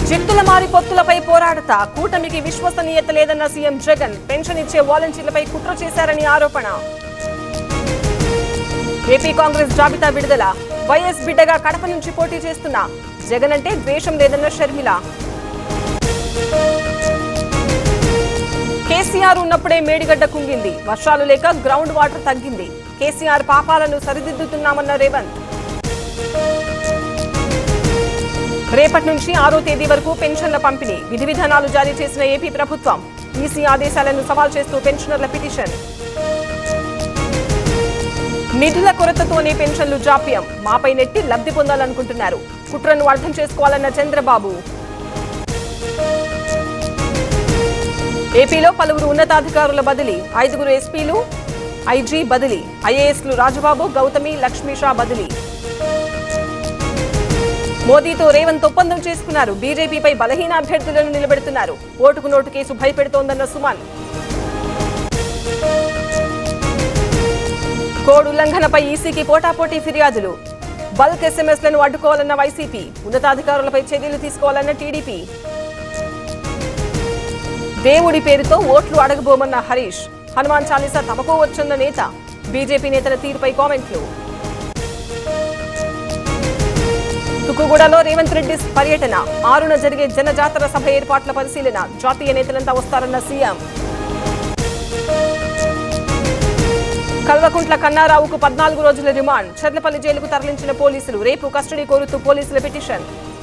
జిత్తుల మారి పొత్తులపై పోరాడతా కూటమికి విశ్వసనీయత లేదన్న సీఎం జగన్ పెన్షన్ ఇచ్చే వాలంటీర్లపై కుట్ర చేశారని ఆరోపణ ఏపీ కాంగ్రెస్ జాబితా విడుదల వైఎస్ బిడ్డగా కడప నుంచి పోటీ చేస్తున్న జగన్ అంటే ద్వేషం లేదన్న షర్మిల కేసీఆర్ ఉన్నప్పుడే మేడిగడ్డ కుంగింది వర్షాలు లేక గ్రౌండ్ వాటర్ తగ్గింది కేసీఆర్ పాపాలను సరిదిద్దుతున్నామన్న రేవంత్ రేపటి నుంచి ఆరో తేదీ వరకు పెన్షన్ల పంపిణీ విధి విధానాలు జారీ చేసిన ఏపీ ప్రభుత్వం ఈసీ ఆదేశాలను సవాల్ చేస్తూ పెన్షనర్ల పిటిషన్ నిధుల కొరతతోనే పెన్షన్లు జాప్యం మాపై నెట్టి లబ్ధి పొందాలనుకుంటున్నారు కుట్రను అర్థం చేసుకోవాలన్న చంద్రబాబు ఏపీలో పలువురు ఉన్నతాధికారుల బదిలీ ఐదుగురు ఎస్పీలు ఐజీ బదిలీ ఐఏఎస్లు రాజబాబు గౌతమి లక్ష్మీషా బదిలీ మోదీతో రేవంత్ ఒప్పందం చేసుకున్నారు బీజేపీపై బలహీన అభ్యర్థులను నిలబెడుతున్నారు ఓటుకు నోటు కేసు భయపెడుతోందన్న సుమన్ కోడ్ ఉల్లంఘనపై ఈసీకి పోటాపోటీ ఫిర్యాదులు బల్క్ ఎస్ఎంఎస్లను అడ్డుకోవాలన్న వైసీపీ ఉన్నతాధికారులపై చర్యలు తీసుకోవాలన్న టీడీపీ దేవుడి పేరుతో ఓట్లు అడగబోమన్న హరీష్ హనుమాన్ చాలీసా తమకు వచ్చన్న నేత బీజేపీ నేతల తీరుపై కామెంట్లు తుక్కుగూడలో రేవంత్ రెడ్డి పర్యటన ఆరున జరిగే జనజాతర సభ ఏర్పాట్ల పరిశీలన జాతీయ నేతలంతా వస్తారన్న సీఎం కల్వకుంట్ల కన్నారావుకు పద్నాలుగు రోజుల రిమాండ్ చర్లపల్లి జైలుకు తరలించిన పోలీసులు రేపు కస్టడీ కోరుతూ పోలీసుల పిటిషన్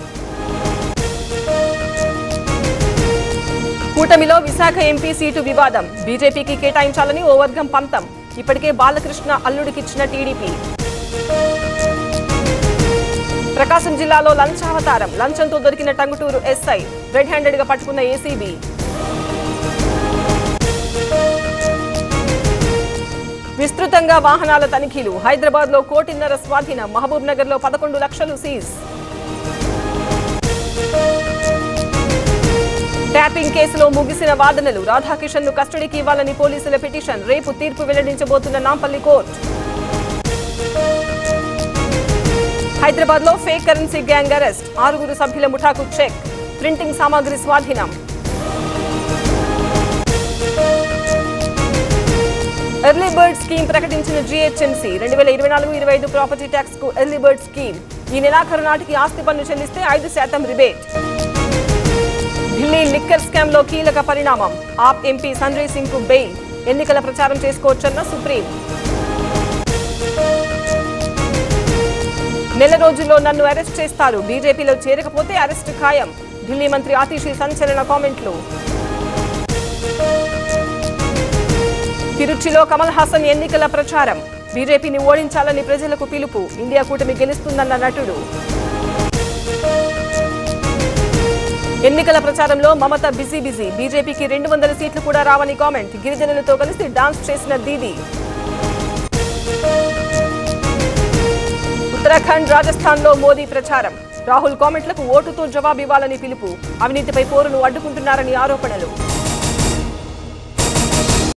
కూటమిలో విశాఖ ఎంపీ సీటు వివాదం బీజేపీకి కేటాయించాలని ఓ వర్గం పంతం ఇప్పటికే బాలకృష్ణ అల్లుడికిచ్చిన టీడీపీ ప్రకాశం జిల్లాలో లంచావతారం లంచంతో దొరికిన టంగుటూరు ఎస్ఐ రెడ్ హ్యాండెడ్ గా పట్టుకున్న ఏసీబీ విస్తృతంగా వాహనాల తనిఖీలు హైదరాబాద్ లో కోటిన్నర స్వాధీనం మహబూబ్ నగర్ లో పదకొండు లక్షలు సీజ్ ట్యాపింగ్ కేసులో ముగిసిన వాదనలు రాధాకిషన్ ను కస్టడీకి ఇవ్వాలని పోలీసుల పిటిషన్ రేపు తీర్పు వెల్లడించబోతున్న నాంపల్లి కోర్టు హైదరాబాద్ లో ఫేక్ కరెన్సీ గ్యాంగ్ అరెస్ట్ ఆరుగురు సభ్యుల ముఠాకు చెక్ ప్రింటింగ్ సామాగ్రి స్వాధీనం ఎర్లీ బర్డ్ స్కీమ్ ప్రకటించిన జీహెచ్ఎంసీ రెండు వేల ఇరవై నాలుగు ఇరవై ఐదు ప్రాపర్టీ ట్యాక్స్ కు ఎర్లీ బర్డ్ స్కీమ్ ఈ నెలాఖరు నాటికి ఆస్తి పన్ను చెల్లిస్తే ఐదు శాతం రిబేట్ ఢిల్లీ లిక్కర్ స్కామ్ లో కీలక పరిణామం ఆప్ ఎంపీ సంజయ్ సింగ్ కు బెయిల్ ఎన్నికల ప్రచారం చేసుకోవచ్చన్న సుప్రీం నెల రోజుల్లో నన్ను అరెస్ట్ చేస్తారు బీజేపీలో చేరకపోతే అరెస్ట్ ఖాయం ఢిల్లీ మంత్రి ఆతిషి సంచలన కామెంట్లు తిరుచిలో కమల్ హాసన్ ఎన్నికల ప్రచారం బీజేపీని ఓడించాలని ప్రజలకు పిలుపు ఇండియా కూటమి గెలుస్తుందన్న నటుడు ఎన్నికల ప్రచారంలో మమత బిజీ బిజీ బీజేపీకి రెండు వందల సీట్లు కూడా రావని కామెంట్ గిరిజనులతో కలిసి డాన్స్ చేసిన దీదీ ఉత్తరాఖండ్ రాజస్థాన్ లో మోదీ ప్రచారం రాహుల్ కామెంట్లకు ఓటుతో జవాబివ్వాలని పిలుపు అవినీతిపై పోరును అడ్డుకుంటున్నారని ఆరోపణలు